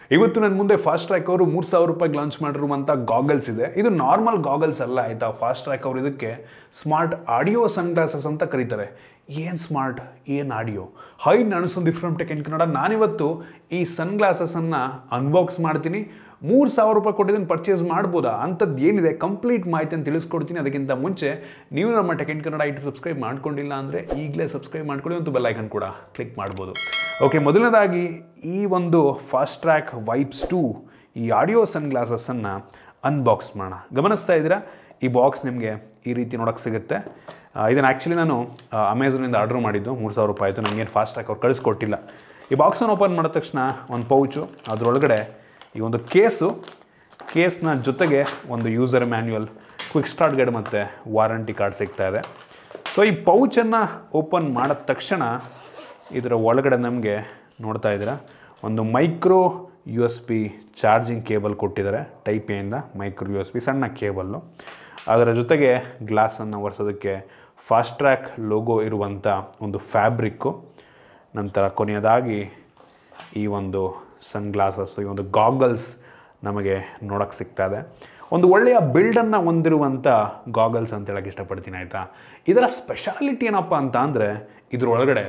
ಇವತ್ತು ನನ್ನ ಮುಂದೆ ಫಾಸ್ಟ್ ಟ್ರ್ಯಾಕ್ ಅವರು ಮೂರು ಸಾವಿರ ರೂಪಾಯಿಗೆ ಲಾಂಚ್ ಮಾಡಿರುವಂಥ ಗಾಗಲ್ಸ್ ಇದೆ ಇದು ನಾರ್ಮಲ್ ಗಾಗಲ್ಸ್ ಅಲ್ಲ ಆಯಿತಾ ಫಾಸ್ಟ್ ಟ್ರ್ಯಾಕ್ ಅವರು ಇದಕ್ಕೆ ಸ್ಮಾರ್ಟ್ ಆಡಿಯೋ ಸನ್ ಗ್ಲಾಸಸ್ ಅಂತ ಕರೀತಾರೆ ಏನು ಸ್ಮಾರ್ಟ್ ಏನು ಆಡಿಯೋ ಹೈ ನಾನು Sandeep from Tech in Kannada ನಾನಿವತ್ತು ಈ ಸನ್ ಗ್ಲಾಸಸನ್ನು ಅನ್ಬಾಕ್ಸ್ ಮಾಡ್ತೀನಿ ಮೂರು ಸಾವಿರ ರೂಪಾಯಿ ಕೊಟ್ಟಿದ್ದನ್ನು ಪರ್ಚೇಸ್ ಮಾಡ್ಬೋದಾ ಅಂಥದ್ದು ಏನಿದೆ ಕಂಪ್ಲೀಟ್ ಮಾಹಿತಿಯನ್ನು ತಿಳಿಸ್ಕೊಡ್ತೀನಿ ಅದಕ್ಕಿಂತ ಮುಂಚೆ ನೀವು ನಮ್ಮ Tech in Kannada YouTube subscribe ಮಾಡ್ಕೊಂಡಿಲ್ಲ ಅಂದರೆ ಈಗಲೇ ಸಬ್ಸ್ಕ್ರೈಬ್ ಮಾಡ್ಕೊಳ್ಳಿ ಮತ್ತು ಬೆಲ್ ಐಕನ್ ಕೂಡ ಕ್ಲಿಕ್ ಮಾಡ್ಬೋದು ಓಕೆ ಮೊದಲನೇದಾಗಿ ಈ ಒಂದು ಫಾಸ್ಟ್ ಟ್ರ್ಯಾಕ್ ವೈಬ್ಸ್ ಟು ಈ ಆಡಿಯೋ ಸನ್ ಗ್ಲಾಸಸ್ಸನ್ನು ಅನ್ಬಾಕ್ಸ್ ಮಾಡೋಣ ಗಮನಿಸ್ತಾ ಇದ್ದೀರಾ ಈ ಬಾಕ್ಸ್ ನಿಮಗೆ ಈ ರೀತಿ ನೋಡೋಕ್ಕೆ ಸಿಗುತ್ತೆ ಇದನ್ನು ಆ್ಯಕ್ಚುಲಿ ನಾನು ಅಮೆಝಾನಿಂದ ಆರ್ಡ್ರ್ ಮಾಡಿದ್ದು ಮೂರು ಸಾವಿರ ರೂಪಾಯಿ ಆಯಿತು ನನಗೇನು ಫಾಸ್ಟ್ ಟ್ರ್ಯಾಕ್ ಅವ್ರು ಕಳಿಸ್ಕೊಟ್ಟಿಲ್ಲ ಈ ಬಾಕ್ಸನ್ನು ಓಪನ್ ಮಾಡಿದ ತಕ್ಷಣ ಒಂದು ಪೌಚು ಅದರೊಳಗಡೆ ಈ ಒಂದು ಕೇಸು ಕೇಸ್ನ ಜೊತೆಗೆ ಒಂದು user manual quick start guide ಮತ್ತು ವಾರಂಟಿ ಕಾರ್ಡ್ ಸಿಗ್ತಾ ಇದೆ ಸೊ ಈ ಪೌಚನ್ನು ಓಪನ್ ಮಾಡಿದ ತಕ್ಷಣ ಇದರ ಒಳಗಡೆ ನಮಗೆ ನೋಡ್ತಾ ಇದ್ದೀರಾ ಒಂದು micro U S P charging cable ಕೊಟ್ಟಿದ್ದಾರೆ ಟೈಪ್ ಎಯಿಂದ ಮೈಕ್ರೋ ಯು ಎಸ್ ಪಿ ಸಣ್ಣ ಕೇಬಲ್ಲು ಅದರ ಜೊತೆಗೆ ಗ್ಲಾಸನ್ನು ಒರೆಸೋದಕ್ಕೆ ಫಾಸ್ಟ್ ಟ್ರ್ಯಾಕ್ ಲೋಗೋ ಇರುವಂಥ ಒಂದು ಫ್ಯಾಬ್ರಿಕ್ಕು ನಂತರ ಕೊನೆಯದಾಗಿ ಈ ಒಂದು ಸನ್ ಗ್ಲಾಸಸ್ ಈ ಒಂದು ಗಾಗಲ್ಸ್ ನಮಗೆ ನೋಡೋಕ್ಕೆ ಸಿಗ್ತಾ ಇದೆ ಒಂದು ಒಳ್ಳೆಯ ಬಿಲ್ಡನ್ನು ಹೊಂದಿರುವಂಥ ಗಾಗಲ್ಸ್ ಅಂತ ಹೇಳಕ್ಕೆ ಇಷ್ಟಪಡ್ತೀನಿ ಆಯಿತಾ ಇದರ ಸ್ಪೆಷಾಲಿಟಿ ಏನಪ್ಪ ಅಂತ ಅಂದರೆ ಇದ್ರೊಳಗಡೆ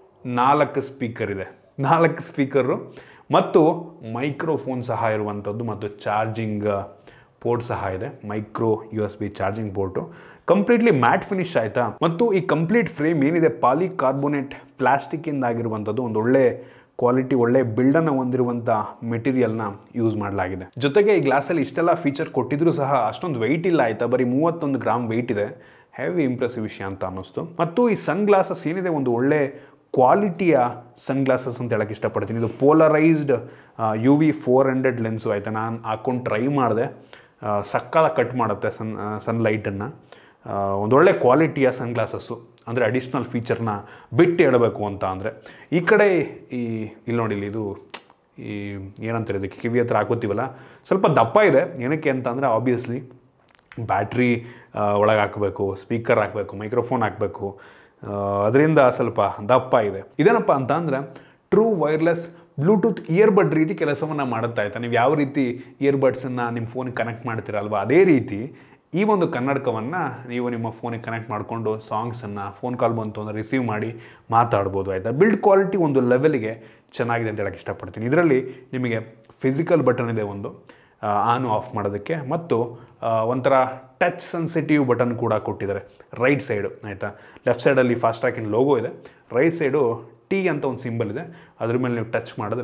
ನಾಲ್ಕು ಸ್ಪೀಕರ್ ಇದೆ ನಾಲ್ಕು ಸ್ಪೀಕರು ಮತ್ತು ಮೈಕ್ರೋಫೋನ್ ಸಹ ಇರುವಂಥದ್ದು ಮತ್ತು ಚಾರ್ಜಿಂಗ್ ಪೋರ್ಟ್ ಸಹ ಇದೆ micro U S B charging port completely matte finish ಆಯಿತಾ ಮತ್ತು ಈ ಕಂಪ್ಲೀಟ್ ಫ್ರೇಮ್ ಏನಿದೆ ಪಾಲಿ ಕಾರ್ಬೋನೇಟ್ ಪ್ಲಾಸ್ಟಿಕ್ಕಿಂದ ಆಗಿರುವಂಥದ್ದು ಒಂದು ಒಳ್ಳೆ ಕ್ವಾಲಿಟಿ ಒಳ್ಳೆ ಬಿಲ್ಡನ್ನು ಹೊಂದಿರುವಂಥ ಮೆಟೀರಿಯಲ್ನ ಯೂಸ್ ಮಾಡಲಾಗಿದೆ ಜೊತೆಗೆ ಈ ಗ್ಲಾಸಲ್ಲಿ ಇಷ್ಟೆಲ್ಲ ಫೀಚರ್ ಕೊಟ್ಟಿದ್ರು ಸಹ ಅಷ್ಟೊಂದು ವೆಯ್ಟ್ ಇಲ್ಲ ಆಯಿತಾ ಬರೀ ಮೂವತ್ತೊಂದು ಗ್ರಾಮ್ ವೆಯ್ಟ್ ಇದೆ ಹೆವಿ ಇಂಪ್ರೆಸಿವ್ ವಿಷಯ ಅಂತ ಅನ್ನಿಸ್ತು ಮತ್ತು ಈ ಸನ್ ಗ್ಲಾಸಸ್ ಏನಿದೆ ಒಂದು ಒಳ್ಳೆ ಕ್ವಾಲಿಟಿಯ ಸನ್ ಗ್ಲಾಸಸ್ ಅಂತ ಹೇಳಕ್ಕೆ ಇಷ್ಟಪಡ್ತೀನಿ ಇದು polarised U V four hundred lens ಆಯಿತಾ ನಾನು ಹಾಕೊಂಡು ಟ್ರೈ ಮಾಡಿದೆ ಸಕ್ಕಲ ಕಟ್ ಮಾಡುತ್ತೆ ಸನ್ ಸನ್ಲೈಟನ್ನು ಒಂದೊಳ್ಳೆ ಕ್ವಾಲಿಟಿಯ ಸನ್ ಗ್ಲಾಸಸ್ಸು ಅಂದರೆ ಅಡಿಷ್ನಲ್ ಫೀಚರ್ನ ಬಿಟ್ಟು ಹೇಳಬೇಕು ಅಂತ ಅಂದರೆ ಈ ಕಡೆ ಈ ಇಲ್ಲಿ ನೋಡಿ ಇಲ್ಲಿ ಇದು ಈ ಏನಂತಾರೆ ಇದಕ್ಕೆ ಕಿವಿ ಹತ್ರ ಹಾಕೋತೀವಲ್ಲ ಸ್ವಲ್ಪ ದಪ್ಪ ಇದೆ ಏನಕ್ಕೆ ಅಂತ ಅಂದರೆ ಆಬ್ವಿಯಸ್ಲಿ ಬ್ಯಾಟ್ರಿ ಒಳಗೆ ಹಾಕಬೇಕು ಸ್ಪೀಕರ್ ಹಾಕಬೇಕು ಮೈಕ್ರೋಫೋನ್ ಹಾಕಬೇಕು ಅದರಿಂದ ಸ್ವಲ್ಪ ದಪ್ಪ ಇದೆ ಇದೇನಪ್ಪ ಅಂತ ಅಂದರೆ ಟ್ರೂ ವೈರ್ಲೆಸ್ ಬ್ಲೂಟೂತ್ ಇಯರ್ಬಡ್ ರೀತಿ ಕೆಲಸವನ್ನು ಮಾಡುತ್ತಾ ಆಯ್ತಾ ನೀವು ಯಾವ ರೀತಿ ಇಯರ್ಬಡ್ಸನ್ನು ನಿಮ್ಮ ಫೋನಿಗೆ ಕನೆಕ್ಟ್ ಮಾಡ್ತೀರಲ್ವ ಅದೇ ರೀತಿ ಈ ಒಂದು ಕನ್ನಡಕವನ್ನು ನೀವು ನಿಮ್ಮ ಫೋನಿಗೆ ಕನೆಕ್ಟ್ ಮಾಡಿಕೊಂಡು ಸಾಂಗ್ಸನ್ನು ಫೋನ್ ಕಾಲ್ ಬಂತು ಅಂದರೆ ರಿಸೀವ್ ಮಾಡಿ ಮಾತಾಡ್ಬೋದು ಆಯಿತಾ ಬಿಲ್ಡ್ ಕ್ವಾಲಿಟಿ ಒಂದು ಲೆವೆಲ್ಗೆ ಚೆನ್ನಾಗಿದೆ ಅಂತ ಹೇಳಕ್ಕೆ ಇಷ್ಟಪಡ್ತೀನಿ ಇದರಲ್ಲಿ ನಿಮಗೆ ಫಿಸಿಕಲ್ ಬಟನ್ ಇದೆ ಒಂದು ಆನ್ ಆಫ್ ಮಾಡೋದಕ್ಕೆ ಮತ್ತು ಒಂಥರ ಟಚ್ ಸೆನ್ಸಿಟಿವ್ ಬಟನ್ ಕೂಡ ಕೊಟ್ಟಿದ್ದಾರೆ ರೈಟ್ ಸೈಡು ಆಯಿತಾ ಲೆಫ್ಟ್ ಸೈಡಲ್ಲಿ ಫಾಸ್ಟ್ ಟ್ರ್ಯಾಕಿನ ಲೋಗೋ ಇದೆ ರೈಟ್ ಸೈಡು ಟಿ ಅಂತ ಒಂದು ಸಿಂಬಲ್ ಇದೆ ಅದ್ರ ಮೇಲೆ ನೀವು ಟಚ್ ಮಾಡಿದ್ರೆ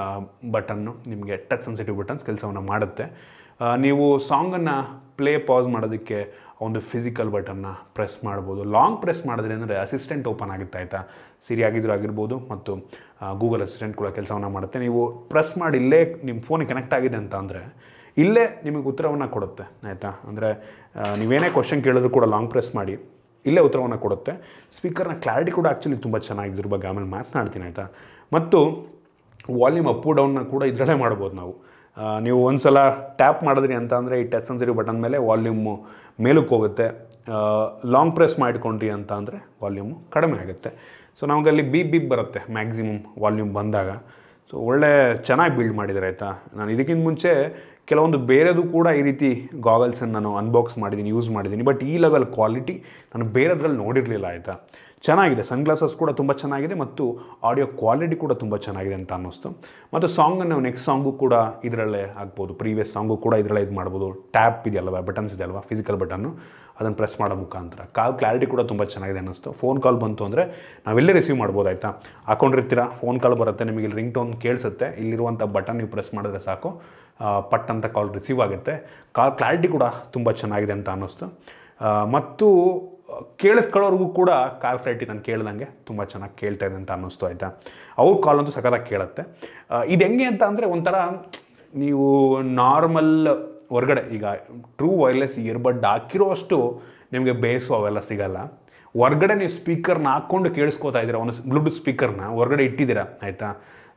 ಬಟನ್ನು ನಿಮಗೆ ಟಚ್ ಸೆನ್ಸಿಟಿವ್ ಬಟನ್ಸ್ ಕೆಲಸವನ್ನು ಮಾಡುತ್ತೆ ನೀವು ಸಾಂಗನ್ನು ಪ್ಲೇ ಪಾಸ್ ಮಾಡೋದಕ್ಕೆ ಒಂದು ಫಿಸಿಕಲ್ ಬಟನ್ನ ಪ್ರೆಸ್ ಮಾಡ್ಬೋದು ಲಾಂಗ್ ಪ್ರೆಸ್ ಮಾಡಿದ್ರೆ ಅಂದರೆ ಅಸಿಸ್ಟೆಂಟ್ ಓಪನ್ ಆಗುತ್ತೆ ಆಯಿತಾ ಸಿರಿ ಆಗಿದ್ರು ಆಗಿರ್ಬೋದು ಮತ್ತು ಗೂಗಲ್ ಅಸಿಸ್ಟೆಂಟ್ ಕೂಡ ಕೆಲಸವನ್ನು ಮಾಡುತ್ತೆ ನೀವು ಪ್ರೆಸ್ ಮಾಡಿ ಇಲ್ಲೇ ನಿಮ್ಮ ಫೋನಿಗೆ ಕನೆಕ್ಟ್ ಆಗಿದೆ ಅಂತ ಅಂದರೆ ಇಲ್ಲೇ ನಿಮಗೆ ಉತ್ತರವನ್ನು ಕೊಡುತ್ತೆ ಆಯಿತಾ ಅಂದರೆ ನೀವೇನೇ ಕ್ವಶನ್ ಕೇಳಿದ್ರು ಕೂಡ ಲಾಂಗ್ ಪ್ರೆಸ್ ಮಾಡಿ ಇಲ್ಲೇ ಉತ್ತರವನ್ನು ಕೊಡುತ್ತೆ ಸ್ಪೀಕರ್ನ ಕ್ಲಾರಿಟಿ ಕೂಡ ಆ್ಯಕ್ಚುಲಿ ತುಂಬ ಚೆನ್ನಾಗಿದೆ ಇದ್ರ ಬಗ್ಗೆ ಆಮೇಲೆ ಮಾತನಾಡ್ತೀನಿ ಆಯಿತಾ ಮತ್ತು ವಾಲ್ಯೂಮ್ ಅಪ್ಪು ಡೌನ್ನ ಕೂಡ ಇದರಲ್ಲೇ ಮಾಡ್ಬೋದು ನಾವು ನೀವು ಒಂದು ಸಲ ಟ್ಯಾಪ್ ಮಾಡಿದ್ರಿ ಅಂತ ಅಂದರೆ ಈ ಟಚ್ ಸೆನ್ಸಿಟಿವ್ ಬಟನ್ ಮೇಲೆ ವಾಲ್ಯೂಮು ಮೇಲಕ್ಕೆ ಹೋಗುತ್ತೆ ಲಾಂಗ್ ಪ್ರೆಸ್ ಮಾಡಿಕೊಂಡ್ರಿ ಅಂತ ಅಂದರೆ ವಾಲ್ಯೂಮು ಕಡಿಮೆ ಆಗುತ್ತೆ ಸೊ ನಮಗೆ ಅಲ್ಲಿ ಬೀಪ್ ಬೀಪ್ ಬರುತ್ತೆ ಮ್ಯಾಕ್ಸಿಮಮ್ ವಾಲ್ಯೂಮ್ ಬಂದಾಗ ಸೊ ಒಳ್ಳೆ ಚೆನ್ನಾಗಿ ಬಿಲ್ಡ್ ಮಾಡಿದ್ದಾರೆ ಆಯಿತಾ ನಾನು ಇದಕ್ಕಿಂತ ಮುಂಚೆ ಕೆಲವೊಂದು ಬೇರೆದು ಕೂಡ ಈ ರೀತಿ ಗಾಗಲ್ಸನ್ನು ನಾನು ಅನ್ಬಾಕ್ಸ್ ಮಾಡಿದ್ದೀನಿ ಯೂಸ್ ಮಾಡಿದ್ದೀನಿ ಬಟ್ ಈ ಲೆವೆಲ್ ಕ್ವಾಲಿಟಿ ನಾನು ಬೇರೆದ್ರಲ್ಲಿ ನೋಡಿರಲಿಲ್ಲ ಆಯಿತಾ ಚೆನ್ನಾಗಿದೆ ಸನ್ಗ್ಲಾಸಸ್ ಕೂಡ ತುಂಬ ಚೆನ್ನಾಗಿದೆ ಮತ್ತು ಆಡಿಯೋ ಕ್ವಾಲಿಟಿ ಕೂಡ ತುಂಬ ಚೆನ್ನಾಗಿದೆ ಅಂತ ಅನ್ನಿಸ್ತು ಮತ್ತು ಸಾಂಗನ್ನು ನೆಕ್ಸ್ಟ್ ಸಾಂಗು ಕೂಡ ಇದರಲ್ಲೇ ಆಗ್ಬೋದು ಪ್ರೀವಿಯಸ್ ಸಾಂಗು ಕೂಡ ಇದರಲ್ಲೇ ಇದು ಮಾಡ್ಬೋದು ಟ್ಯಾಪ್ ಇದೆಯಲ್ವ ಬಟನ್ಸ್ ಇದೆ ಅಲ್ವಾ ಫಿಸಿಕಲ್ ಬಟನ್ನು ಅದನ್ನು ಪ್ರೆಸ್ ಮಾಡೋ ಮುಖಾಂತರ ಕಾಲ್ ಕ್ಲಾರಿಟಿ ಕೂಡ ತುಂಬ ಚೆನ್ನಾಗಿದೆ ಅನ್ನಿಸ್ತು ಫೋನ್ ಕಾಲ್ ಬಂತು ಅಂದರೆ ನಾವೆಲ್ಲೇ ರಿಸೀವ್ ಮಾಡ್ಬೋದು ಆಯಿತಾ ಹಾಕೊಂಡಿರ್ತೀರಾ ಫೋನ್ ಕಾಲ್ ಬರುತ್ತೆ ನಿಮಗೆ ಇಲ್ಲಿ ರಿಂಗ್ ಟೋನ್ ಕೇಳಿಸುತ್ತೆ ಇಲ್ಲಿರುವಂಥ ಬಟನ್ ನೀವು ಪ್ರೆಸ್ ಮಾಡಿದ್ರೆ ಸಾಕು ಪಟ್ ಅಂತ ಕಾಲ್ ರಿಸೀವ್ ಆಗುತ್ತೆ ಕಾಲ್ ಕ್ಲಾರಿಟಿ ಕೂಡ ತುಂಬ ಚೆನ್ನಾಗಿದೆ ಅಂತ ಅನ್ನಿಸ್ತು ಮತ್ತು ಕೇಳಿಸ್ಕೊಳ್ಳೋರ್ಗೂ ಕೂಡ ಕಾಲ್ ಕ್ಲಾರಿಟಿ ನಾನು ಕೇಳ್ದಂಗೆ ತುಂಬ ಚೆನ್ನಾಗಿ ಕೇಳ್ತಾ ಇದೆ ಅಂತ ಅನ್ನಿಸ್ತು ಆಯಿತಾ ಅವ್ರ ಕಾಲ್ ಅಂತೂ ಸಖತ್ತಾಗಿ ಕೇಳುತ್ತೆ ಇದು ಹೆಂಗೆ ಅಂತ ಅಂದರೆ ಒಂಥರ ನೀವು ನಾರ್ಮಲ್ ಹೊರಗಡೆ ಈಗ ಟ್ರೂ ವೈರ್ಲೆಸ್ ಇಯರ್ಬಡ್ ಹಾಕಿರೋಷ್ಟು ನಿಮಗೆ ಬೇಸು ಅವೆಲ್ಲ ಸಿಗಲ್ಲ ಹೊರ್ಗಡೆ ನೀವು ಸ್ಪೀಕರ್ನ ಹಾಕ್ಕೊಂಡು ಕೇಳಿಸ್ಕೋತಾ ಇದ್ದೀರಾ ಒಂದು ಬ್ಲೂಟೂತ್ ಸ್ಪೀಕರ್ನ ಹೊರಗಡೆ ಇಟ್ಟಿದ್ದೀರಾ ಆಯಿತಾ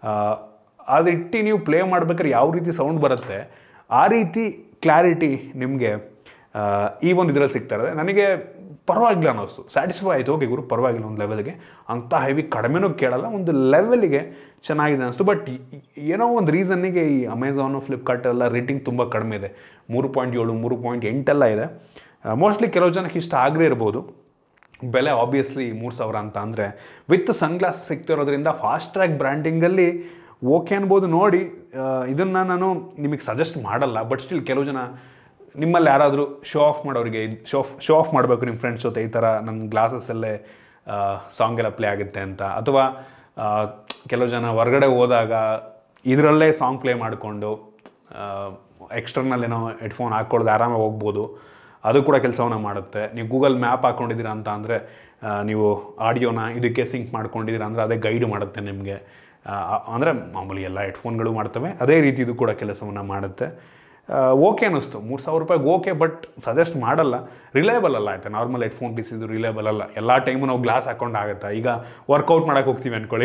ಅದು ಇಟ್ಟು ನೀವು ಪ್ಲೇ ಮಾಡ್ಬೇಕಾದ್ರೆ ಯಾವ ರೀತಿ ಸೌಂಡ್ ಬರುತ್ತೆ ಆ ರೀತಿ ಕ್ಲಾರಿಟಿ ನಿಮಗೆ ಆ, ಈ ಒಂದು ಇದರಲ್ಲಿ ಸಿಗ್ತಾ ಇರೋದು ನನಗೆ ಪರವಾಗಿಲ್ಲ ಅನ್ನಿಸ್ತು ಸ್ಯಾಟಿಸ್ಫೈ ಆಯಿತು ಓಕೆ ಗುರು ಪರವಾಗಿಲ್ಲ ಒಂದು ಲೆವೆಲ್ಗೆ ಅಂಥ ಹೆವಿ ಕಡಿಮೆನೂ ಕೇಳಲ್ಲ ಒಂದು ಲೆವೆಲ್ಗೆ ಚೆನ್ನಾಗಿದೆ ಅನಿಸ್ತು ಬಟ್ ಏನೋ ಒಂದು ರೀಸನ್ನಿಗೆ ಈ ಅಮೆಝಾನು ಫ್ಲಿಪ್ಕಾರ್ಟ್ ಎಲ್ಲ ರೇಟಿಂಗ್ ತುಂಬ ಕಡಿಮೆ ಇದೆ ಮೂರು ಪಾಯಿಂಟ್ ಏಳು ಮೂರು ಪಾಯಿಂಟ್ ಎಂಟೆಲ್ಲ ಇದೆ ಮೋಸ್ಟ್ಲಿ ಕೆಲವು ಜನಕ್ಕೆ ಇಷ್ಟ ಆಗದೇ ಇರ್ಬೋದು ಬೆಲೆ ಆಬ್ವಿಯಸ್ಲಿ ಮೂರು ಸಾವಿರ ಅಂತ ಅಂದರೆ ವಿತ್ ಸನ್ಗ್ಲಾಸ್ ಸಿಗ್ತಿರೋದ್ರಿಂದ ಫಾಸ್ಟ್ ಟ್ರ್ಯಾಕ್ ಬ್ರ್ಯಾಂಡಿಂಗಲ್ಲಿ ಓಕೆ ಅನ್ಬೋದು ನೋಡಿ ಇದನ್ನು ನಾನು ನಿಮಗೆ ಸಜೆಸ್ಟ್ ಮಾಡಲ್ಲ ಬಟ್ ಸ್ಟಿಲ್ ಕೆಲವು ಜನ ನಿಮ್ಮಲ್ಲಿ ಯಾರಾದರೂ ಶೋ ಆಫ್ ಮಾಡೋರಿಗೆ ಶೋ ಆಫ್ ಶೋ ಆಫ್ ಮಾಡಬೇಕು ನಿಮ್ಮ ಫ್ರೆಂಡ್ಸ್ ಜೊತೆ ಈ ಥರ ನನ್ನ ಗ್ಲಾಸಸ್ಸಲ್ಲೇ ಸಾಂಗ್ ಎಲ್ಲ ಪ್ಲೇ ಆಗುತ್ತೆ ಅಂತ ಅಥವಾ ಆ, ಕೆಲವು ಜನ ಹೊರಗಡೆ ಹೋದಾಗ ಇದರಲ್ಲೇ ಸಾಂಗ್ ಪ್ಲೇ ಮಾಡಿಕೊಂಡು ಎಕ್ಸ್ಟರ್ನಲ್ ಏನೋ ಹೆಡ್ಫೋನ್ ಹಾಕ್ಕೊಳ್ದು ಆರಾಮಾಗಿ ಹೋಗ್ಬೋದು ಅದು ಕೂಡ ಕೆಲಸವನ್ನು ಮಾಡುತ್ತೆ ನೀವು ಗೂಗಲ್ ಮ್ಯಾಪ್ ಹಾಕ್ಕೊಂಡಿದ್ದೀರಾ ಅಂತ ಅಂದರೆ ನೀವು ಆಡಿಯೋನ ಇದಕ್ಕೆ ಸಿಂಕ್ ಮಾಡ್ಕೊಂಡಿದ್ದೀರಾ ಅಂದರೆ ಅದೇ ಗೈಡ್ ಮಾಡುತ್ತೆ ನಿಮಗೆ ಅಂದರೆ ಮಾಮೂಲಿ ಎಲ್ಲ ಹೆಡ್ಫೋನ್ಗಳು ಮಾಡ್ತವೆ ಅದೇ ರೀತಿ ಇದು ಕೂಡ ಕೆಲಸವನ್ನು ಮಾಡುತ್ತೆ ಓಕೆ ಅನ್ನಿಸ್ತು ಮೂರು ಸಾವಿರ ರೂಪಾಯಿಗೆ ಓಕೆ ಬಟ್ ಸಜೆಸ್ಟ್ ಮಾಡಲ್ಲ ರಿಲಯಬಲ್ ಅಲ್ಲ ಆಯ್ತಾ ನಾರ್ಮಲ್ ಹೆಡ್ಫೋನ್ ಪೀಸ್ ಇದು ರಿಲಯಬಲ್ ಅಲ್ಲ ಎಲ್ಲ ಟೈಮು ನಾವು ಗ್ಲಾಸ್ ಹಾಕೊಂಡು ಆಗುತ್ತೆ ಈಗ ವರ್ಕೌಟ್ ಮಾಡೋಕೆ ಹೋಗ್ತೀವಿ ಅಂದ್ಕೊಳ್ಳಿ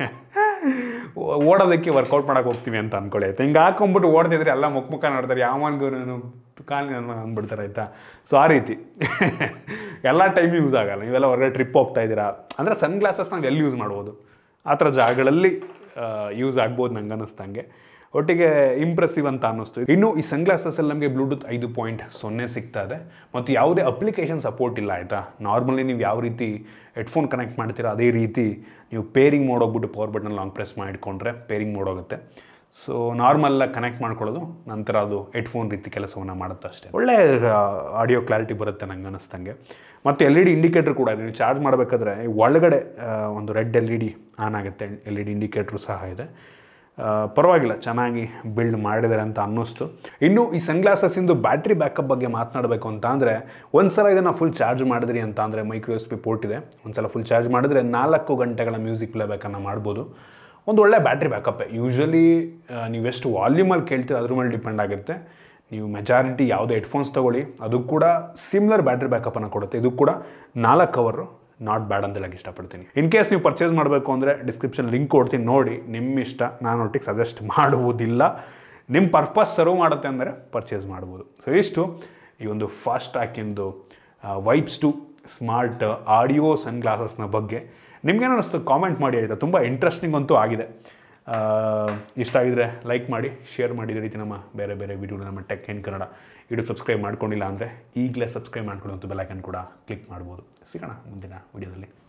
ಓಡೋದಕ್ಕೆ ವರ್ಕೌಟ್ ಮಾಡಕ್ಕೆ ಹೋಗ್ತೀವಿ ಅಂತ ಅನ್ಕೊಳ್ಳಿ ಆಯ್ತಾ ಹಿಂಗೆ ಹಾಕೊಂಡ್ಬಿಟ್ಟು ಓಡ್ತಿದ್ರೆ ಎಲ್ಲ ಮುಖ ಮುಖ ನೋಡ್ತಾರೆ ಯಾವನ್ಗೂ ಕಾಲಿ ನನ್ನ ಅಂದ್ಬಿಡ್ತಾರೆ ಆಯ್ತಾ ಸೊ ಆ ರೀತಿ ಎಲ್ಲ ಟೈಮ್ ಯೂಸ್ ಆಗಲ್ಲ ನೀವೆಲ್ಲ ಹೊರಗಡೆ ಟ್ರಿಪ್ ಹೋಗ್ತಾ ಇದ್ದೀರಾ ಅಂದರೆ ಸನ್ ಗ್ಲಾಸಸ್ ನಾವು ಎಲ್ಲಿ ಯೂಸ್ ಮಾಡ್ಬೋದು ಆ ಥರ ಜಾಗಗಳಲ್ಲಿ ಯೂಸ್ ಆಗ್ಬೋದು ನಂಗೆ ಅನ್ನಿಸ್ತಂಗೆ ಒಟ್ಟಿಗೆ ಇಂಪ್ರೆಸಿವ್ ಅಂತ ಅನ್ನಿಸ್ತು ಇನ್ನು ಈ ಸನ್ಗ್ಲಾಸಸ್ಸಲ್ಲಿ ನಮಗೆ ಬ್ಲೂಟೂತ್ ಐದು ಪಾಯಿಂಟ್ ಸೊನ್ನೆ ಸಿಗ್ತಾ ಇದೆ ಮತ್ತು ಯಾವುದೇ ಅಪ್ಲಿಕೇಶನ್ ಸಪೋರ್ಟ್ ಇಲ್ಲ ಆಯಿತಾ ನಾರ್ಮಲಿ ನೀವು ಯಾವ ರೀತಿ ಹೆಡ್ಫೋನ್ ಕನೆಕ್ಟ್ ಮಾಡ್ತೀರೋ ಅದೇ ರೀತಿ ನೀವು ಪೇರಿಂಗ್ ಮೋಡ್ ಹೋಗ್ಬಿಟ್ಟು ಪವರ್ ಬಟನ್ ಲಾಂಗ್ ಪ್ರೆಸ್ ಮಾಡಿಕೊಂಡ್ರೆ ಪೇರಿಂಗ್ ಮೋಡ್ ಹೋಗುತ್ತೆ ಸೊ ನಾರ್ಮಲ್ಲಾಗಿ ಕನೆಕ್ಟ್ ಮಾಡ್ಕೊಳ್ಳೋದು ನಂತರ ಅದು ಹೆಡ್ಫೋನ್ ರೀತಿ ಕೆಲಸವನ್ನು ಮಾಡುತ್ತೆ ಅಷ್ಟೇ ಒಳ್ಳೆ ಆಡಿಯೋ ಕ್ಲಾರಿಟಿ ಬರುತ್ತೆ ನಂಗೆ ಅನ್ನಿಸ್ತಂಗೆ ಮತ್ತು ಎಲ್ ಇ ಡಿ ಇಂಡಿಕೇಟ್ರ್ ಕೂಡ ಇದೆ ನೀವು ಚಾರ್ಜ್ ಮಾಡಬೇಕಾದ್ರೆ ಈ ಒಳಗಡೆ ಆ, ಒಂದು red L E D on ಆಗುತ್ತೆ ಎಲ್ ಇ ಡಿ ಇಂಡಿಕೇಟ್ರು ಸಹ ಇದೆ ಆ, ಪರವಾಗಿಲ್ಲ ಚೆನ್ನಾಗಿ ಬಿಲ್ಡ್ ಮಾಡಿದ್ದಾರೆ ಅಂತ ಅನ್ನಿಸ್ತು ಇನ್ನು ಈ ಸನ್ಗ್ಲಾಸಸ್ಸಿಂದು ಬ್ಯಾಟ್ರಿ ಬ್ಯಾಕಪ್ ಬಗ್ಗೆ ಮಾತನಾಡಬೇಕು ಅಂತ ಅಂದರೆ ಒಂದ್ಸಲ ಇದನ್ನು ಫುಲ್ ಚಾರ್ಜ್ ಮಾಡಿದ್ರಿ ಅಂತ ಅಂದರೆ ಮೈಕ್ರೋ ಎಸ್ ಪಿ ಪೋರ್ಟ್ ಇದೆ ಒಂದ್ಸಲ ಫುಲ್ ಚಾರ್ಜ್ ಮಾಡಿದ್ರೆ ನಾಲ್ಕು ಗಂಟೆಗಳ ಮ್ಯೂಸಿಕ್ ಪ್ಲೇಬ್ಯಾಕನ್ನು ಮಾಡ್ಬೋದು ಒಂದು ಒಳ್ಳೆ ಬ್ಯಾಟ್ರಿ ಬ್ಯಾಕಪ್ ಯೂಶ್ವಲಿ ನೀವು ಎಷ್ಟು ವಾಲ್ಯೂಮಲ್ಲಿ ಕೇಳ್ತೀರ ಅದ್ರ ಮೇಲೆ ಡಿಪೆಂಡ್ ಆಗುತ್ತೆ ನೀವು ಮೆಜಾರಿಟಿ ಯಾವುದೇ ಹೆಡ್ಫೋನ್ಸ್ ತೊಗೊಳ್ಳಿ ಅದು ಕೂಡ ಸಿಮ್ಲರ್ ಬ್ಯಾಟ್ರಿ ಬ್ಯಾಕಪ್ಪನ್ನು ಕೊಡುತ್ತೆ ಇದು ಕೂಡ ನಾಲ್ಕು ಅವರ್ ನಾಟ್ ಬ್ಯಾಡ್ ಅಂತ ಹೇಳಕ್ಕೆ ಇಷ್ಟಪಡ್ತೀನಿ ಇನ್ ಕೇಸ್ ನೀವು ಪರ್ಚೇಸ್ ಮಾಡಬೇಕು ಅಂದರೆ ಡಿಸ್ಕ್ರಿಪ್ಷನ್ ಲಿಂಕ್ ಕೊಡ್ತೀನಿ ನೋಡಿ ನಿಮ್ಮ ಇಷ್ಟ ನಾನು ಒಟ್ಟಿಗೆ ಸಜೆಸ್ಟ್ ಮಾಡುವುದಿಲ್ಲ ನಿಮ್ಮ ಪರ್ಪಸ್ ಸರ್ವ್ ಮಾಡುತ್ತೆ ಅಂದರೆ ಪರ್ಚೇಸ್ ಮಾಡ್ಬೋದು ಸೊ ಇಷ್ಟು ಈ ಒಂದು ಫಾಸ್ಟ್ ಟ್ರ್ಯಾಕಿಂದು Vibes two smart audio sun ಗ್ಲಾಸಸ್ನ ಬಗ್ಗೆ ನಿಮ್ಗೇನು ಅನ್ನಿಸ್ತು ಕಾಮೆಂಟ್ ಮಾಡಿ ಆಯಿತಾ ತುಂಬ ಇಂಟ್ರೆಸ್ಟಿಂಗ್ ಅಂತೂ ಆಗಿದೆ ಆ, ಇಷ್ಟ ಆಗಿದ್ರೆ ಲೈಕ್ ಮಾಡಿ ಶೇರ್ ಮಾಡಿ ಇದೇ ರೀತಿ ನಮ್ಮ ಬೇರೆ ಬೇರೆ ವೀಡಿಯೋನ ನಮ್ಮ Tech in Kannada YouTube subscribe ಮಾಡ್ಕೊಂಡಿಲ್ಲ ಅಂದರೆ ಈಗಲೇ ಸಬ್ಸ್ಕ್ರೈಬ್ ಮಾಡ್ಕೊಳ್ಳುವಂಥ ಬೆಲೈಕನ್ ಕೂಡ ಕ್ಲಿಕ್ ಮಾಡ್ಬೋದು ಸಿಗೋಣ ಮುಂದಿನ ವೀಡಿಯೋದಲ್ಲಿ